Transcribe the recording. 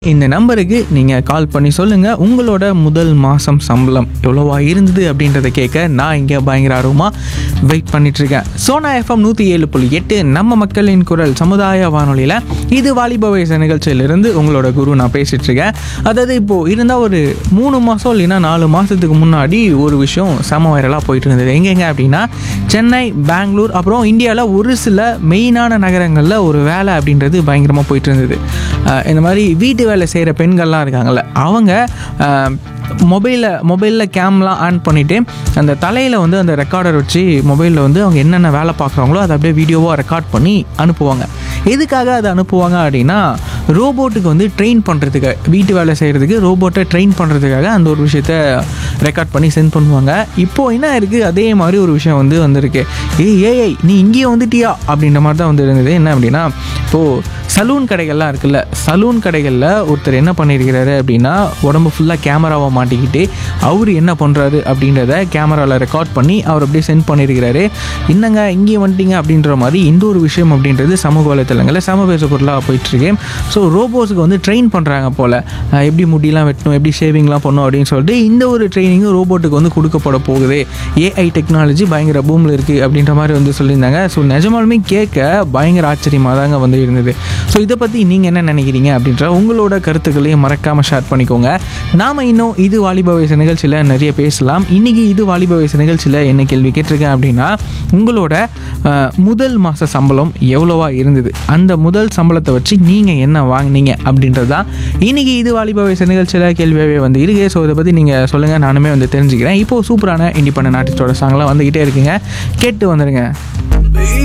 இந்த நம்பருக்கு நீங்கள் கால் பண்ணி சொல்லுங்கள் உங்களோட முதல் மாதம் சம்பளம் எவ்வளோவா இருந்தது அப்படின்றத கேட்க நான் இங்கே பயங்கர ஆர்வமாக வெயிட் பண்ணிகிட்ருக்கேன் சோனா எஃப்எம் நூற்றி ஏழு புள்ளி எட்டு நம்ம மக்களின் குரல் சமுதாய வானொலியில் இது வாலிப வயசு நிகழ்ச்சியிலிருந்து உங்களோட குரு நான் பேசிகிட்டு இருக்கேன் அதாவது இப்போது இருந்தால் ஒரு மூணு மாதம் இல்லைன்னா நாலு மாதத்துக்கு முன்னாடி ஒரு விஷயம் செம வைரலாக போயிட்டு இருந்தது எங்கெங்க அப்படின்னா சென்னை பெங்களூர் அப்புறம் இந்தியாவில் ஒரு சில மெயினான நகரங்களில் ஒரு வேலை அப்படின்றது பயங்கரமாக போயிட்டு இருந்தது அஹ் இந்த மாதிரி வீட்டு வேலை செய்கிற பெண்கள்லாம் இருக்காங்கல்ல அவங்க மொபைலில் மொபைலில் கேம்லாம் ஆன் பண்ணிவிட்டு அந்த தலையில் வந்து அந்த ரெக்கார்டர் வச்சு மொபைலில் வந்து அவங்க என்னென்ன வேலை பார்க்குறாங்களோ அதை அப்படியே வீடியோவாக ரெக்கார்ட் பண்ணி அனுப்புவாங்க எதுக்காக அதை அனுப்புவாங்க அப்படின்னா ரோபோட்டுக்கு வந்து ட்ரெயின் பண்ணுறதுக்கு வீட்டு வேலை செய்கிறதுக்கு ரோபோட்டை ட்ரெயின் பண்ணுறதுக்காக அந்த ஒரு விஷயத்த ரெக்கார்ட் பண்ணி சென்ட் பண்ணுவாங்க இப்போது என்ன இருக்குது அதே மாதிரி ஒரு விஷயம் வந்து வந்திருக்கு ஏய் ஏய் நீ இங்கேயே வந்துட்டியா அப்படின்ற மாதிரி தான் வந்து இருந்தது என்ன அப்படின்னா இப்போது சலூன் கடைகள்லாம் இருக்குல்ல சலூன் கடைகளில் ஒருத்தர் என்ன பண்ணியிருக்கிறாரு அப்படின்னா உடம்பு ஃபுல்லாக கேமராவை மாட்டிக்கிட்டு அவர் என்ன பண்ணுறாரு அப்படின்றத கேமராவில் ரெக்கார்ட் பண்ணி அவர் அப்படியே சென்ட் பண்ணியிருக்கிறாரு என்னங்க இங்கே வந்துட்டீங்க அப்படின்ற மாதிரி இந்த ஒரு விஷயம் அப்படின்றது சமூக வலைத்தளங்களில் சம பேச பொருளாக போயிட்டுருக்கு ஸோ ரோபோஸுக்கு வந்து ட்ரெயின் பண்ணுறாங்க போல் அஹ் எப்படி முடியெல்லாம் வெட்டணும் எப்படி ஷேவிங்லாம் பண்ணணும் அப்படின்னு சொல்லிட்டு இந்த ஒரு ட்ரைனிங்கும் ரோபோட்டுக்கு வந்து கொடுக்கப்பட போகுது ஏஐ டெக்னாலஜி பயங்கர பூமில் இருக்குது அப்படின்ற மாதிரி வந்து சொல்லியிருந்தாங்க ஸோ நிஜமாலுமே கேட்க பயங்கர ஆச்சரியமாக தாங்க வந்து இருந்தது ஸோ இதை பற்றி நீங்கள் என்ன நினைக்கிறீங்க அப்படின்ற உங்களோட கருத்துக்களையும் மறக்காமல் ஷேர் பண்ணிக்கோங்க நாம் இன்னும் இது வாலிப வயசு நிகழ்ச்சியில் நிறைய பேசலாம் இன்றைக்கி இது வாலிப வயசு நிகழ்ச்சியில் என்ன கேள்வி கேட்டிருக்கேன் அப்படின்னா உங்களோட அஹ், முதல் மாத சம்பளம் எவ்வளோவா இருந்தது அந்த முதல் சம்பளத்தை வச்சு நீங்கள் என்ன வாங்குனீங்க அப்படின்றது தான் இன்றைக்கி இது வாலிப வயசு நிகழ்ச்சியில் கேள்வியாகவே வந்து இருக்கு ஸோ இதை பற்றி நீங்கள் சொல்லுங்கள் நானுமே வந்து தெரிஞ்சுக்கிறேன் இப்போது சூப்பரான இண்டிபெண்டன்ட் ஆர்டிஸ்டோட சாங்லாம் வந்துக்கிட்டே இருக்குங்க கேட்டு வந்துடுங்க